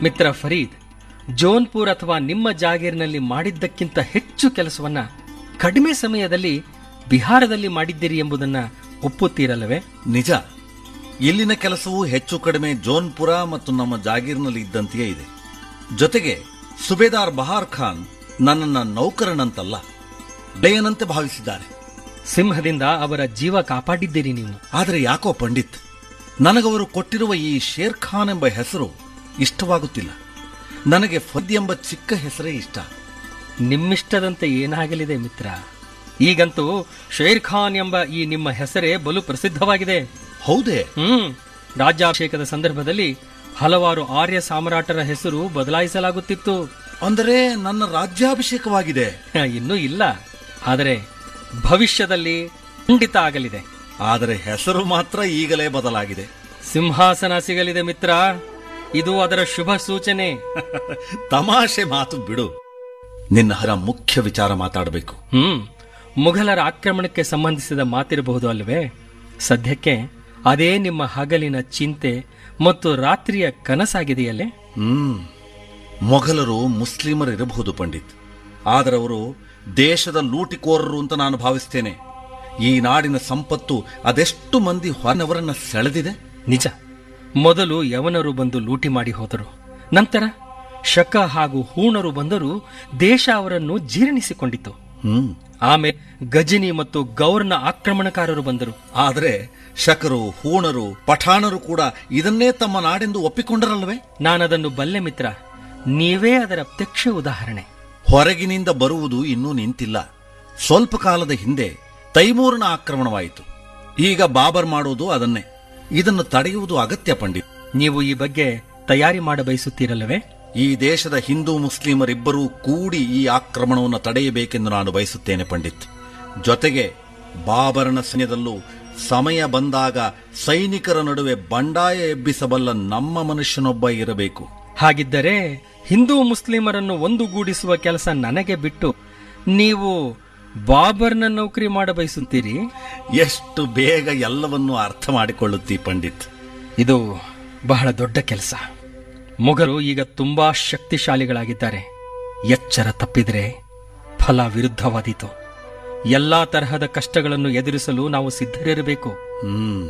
ಮಿತ್ರ ಫರೀದ್ ಜೋನ್ಪುರ್ ಅಥವಾ ನಿಮ್ಮ ಜಾಗೀರ್ನಲ್ಲಿ ಮಾಡಿದ್ದಕ್ಕಿಂತ ಹೆಚ್ಚು ಕೆಲಸವನ್ನ ಕಡಿಮೆ ಸಮಯದಲ್ಲಿ ಬಿಹಾರದಲ್ಲಿ ಮಾಡಿದ್ದೀರಿ ಎಂಬುದನ್ನ ಒಪ್ಪುತ್ತೀರಲ್ಲವೇ ನಿಜ ಇಲ್ಲಿನ ಕೆಲಸವು ಹೆಚ್ಚು ಕಡಿಮೆ ಜೋನ್ಪುರ ಮತ್ತು ನಮ್ಮ ಜಾಗೀರ್ನಲ್ಲಿ ಇದ್ದಂತೆಯೇ ಇದೆ ಜೊತೆಗೆ ಸುಬೇದಾರ್ ಬಹಾರ್ ಖಾನ್ ನನ್ನನ್ನ ನೌಕರನಂತಲ್ಲ ದಯನಂತೆ ಭಾವಿಸಿದ್ದಾರೆ ಸಿಂಹದಿಂದ ಅವರ ಜೀವ ಕಾಪಾಡಿದ್ದೀರಿ ನೀವು ಆದರೆ ಯಾಕೋ ಪಂಡಿತ್ ನನಗವರು ಕೊಟ್ಟಿರುವ ಈ ಶೇರ್ ಖಾನ್ ಎಂಬ ಹೆಸರು ಇಷ್ಟವಾಗುತ್ತಿಲ್ಲ ನನಗೆ ಫದ್ ಎಂಬ ಚಿಕ್ಕ ಹೆಸರೇ ಇಷ್ಟ ನಿಮ್ಮಿಷ್ಟದಂತೆ ಏನಾಗಲಿದೆ ಮಿತ್ರ ಈಗಂತೂ ಶೇರ್ ಖಾನ್ ಎಂಬ ಈ ನಿಮ್ಮ ಹೆಸರೇ ಬಲು ಪ್ರಸಿದ್ಧವಾಗಿದೆ ಹೌದೇ ಹ್ಮ್ ರಾಜ್ಯಾಭಿಷೇಕದ ಸಂದರ್ಭದಲ್ಲಿ ಹಲವಾರು ಆರ್ಯ ಸಾಮ್ರಾಟರ ಹೆಸರು ಬದಲಾಯಿಸಲಾಗುತ್ತಿತ್ತು ಅಂದರೆ ನನ್ನ ರಾಜ್ಯಾಭಿಷೇಕವಾಗಿದೆ ಇನ್ನೂ ಇಲ್ಲ ಆದರೆ ಭವಿಷ್ಯದಲ್ಲಿ ಖಂಡಿತ ಆಗಲಿದೆ ಆದರೆ ಹೆಸರು ಮಾತ್ರ ಈಗಲೇ ಬದಲಾಗಿದೆ ಸಿಂಹಾಸನ ಸಿಗಲಿದೆ ಮಿತ್ರ ಇದು ಅದರ ಶುಭ ಸೂಚನೆ ತಮಾಷೆ ಮಾತು ಬಿಡು ನಿನ್ನ ಹರ ಮುಖ್ಯ ವಿಚಾರ ಮಾತಾಡಬೇಕು ಹ್ಮ್ ಮುಘಲರ ಆಕ್ರಮಣಕ್ಕೆ ಸಂಬಂಧಿಸಿದ ಮಾತಿರಬಹುದು ಅಲ್ವೇ ಸದ್ಯಕ್ಕೆ ಅದೇ ನಿಮ್ಮ ಹಗಲಿನ ಚಿಂತೆ ಮತ್ತು ರಾತ್ರಿಯ ಕನಸಾಗಿದೆಯಲ್ಲೇ ಹ್ಮ್ ಮೊಘಲರು ಮುಸ್ಲಿಮರಿರಬಹುದು ಪಂಡಿತ್ ಆದರೆ ಅವರು ದೇಶದ ಲೂಟಿಕೋರರು ಅಂತ ನಾನು ಭಾವಿಸ್ತೇನೆ ಈ ನಾಡಿನ ಸಂಪತ್ತು ಅದೆಷ್ಟು ಮಂದಿ ಹೊರನವರನ್ನ ಸೆಳೆದಿದೆ ನಿಜ ಮೊದಲು ಯವನರು ಬಂದು ಲೂಟಿ ಮಾಡಿ ಹೋದರು ನಂತರ ಶಕ ಹಾಗೂ ಹೂಣರು ಬಂದರೂ ದೇಶ ಅವರನ್ನು ಜೀರ್ಣಿಸಿಕೊಂಡಿತು ಹ್ಮ್ ಆಮೇಲೆ ಗಜನಿ ಮತ್ತು ಗೌರ್ನ ಆಕ್ರಮಣಕಾರರು ಬಂದರು ಆದರೆ ಶಕರು ಹೂಣರು ಪಠಾಣರು ಕೂಡ ಇದನ್ನೇ ತಮ್ಮ ನಾಡೆಂದು ಒಪ್ಪಿಕೊಂಡರಲ್ವೇ ನಾನದನ್ನು ಬಲ್ಲೆ ಮಿತ್ರ ನೀವೇ ಅದರ ಪ್ರತ್ಯಕ್ಷ ಉದಾಹರಣೆ ಹೊರಗಿನಿಂದ ಬರುವುದು ಇನ್ನೂ ನಿಂತಿಲ್ಲ ಸ್ವಲ್ಪ ಕಾಲದ ಹಿಂದೆ ತೈಮೂರನ ಆಕ್ರಮಣವಾಯಿತು ಈಗ ಬಾಬರ್ ಮಾಡುವುದು ಅದನ್ನೇ ಇದನ್ನು ತಡೆಯುವುದು ಅಗತ್ಯ ಪಂಡಿತ್ ನೀವು ಈ ಬಗ್ಗೆ ತಯಾರಿ ಮಾಡ ಬಯಸುತ್ತೀರಲ್ಲವೇ ಈ ದೇಶದ ಹಿಂದೂ ಮುಸ್ಲಿಮರಿಬ್ಬರೂ ಕೂಡಿ ಈ ಆಕ್ರಮಣವನ್ನು ತಡೆಯಬೇಕೆಂದು ನಾನು ಬಯಸುತ್ತೇನೆ ಪಂಡಿತ್ ಜೊತೆಗೆ ಬಾಬರನ ಸೈನ್ಯದಲ್ಲೂ ಸಮಯ ಬಂದಾಗ ಸೈನಿಕರ ನಡುವೆ ಬಂಡಾಯ ಎಬ್ಬಿಸಬಲ್ಲ ನಮ್ಮ ಮನುಷ್ಯನೊಬ್ಬ ಇರಬೇಕು ಹಾಗಿದ್ದರೆ ಹಿಂದೂ ಮುಸ್ಲಿಮರನ್ನು ಒಂದುಗೂಡಿಸುವ ಕೆಲಸ ನನಗೆ ಬಿಟ್ಟು ನೀವು ಬಾಬರ್ನ ನೌಕರಿ ಮಾಡ ಬಯಸುತ್ತೀರಿ ಎಷ್ಟು ಬೇಗ ಎಲ್ಲವನ್ನೂ ಅರ್ಥ ಮಾಡಿಕೊಳ್ಳುತ್ತೀ ಪಂಡಿತ್ ಇದು ಬಹಳ ದೊಡ್ಡ ಕೆಲಸ ಮೊಘರು ಈಗ ತುಂಬಾ ಶಕ್ತಿಶಾಲಿಗಳಾಗಿದ್ದಾರೆ ಎಚ್ಚರ ತಪ್ಪಿದರೆ ಫಲ ವಿರುದ್ಧವಾದೀತು ಎಲ್ಲಾ ತರಹದ ಕಷ್ಟಗಳನ್ನು ಎದುರಿಸಲು ನಾವು ಸಿದ್ಧರಿರಬೇಕು ಹ್ಮ್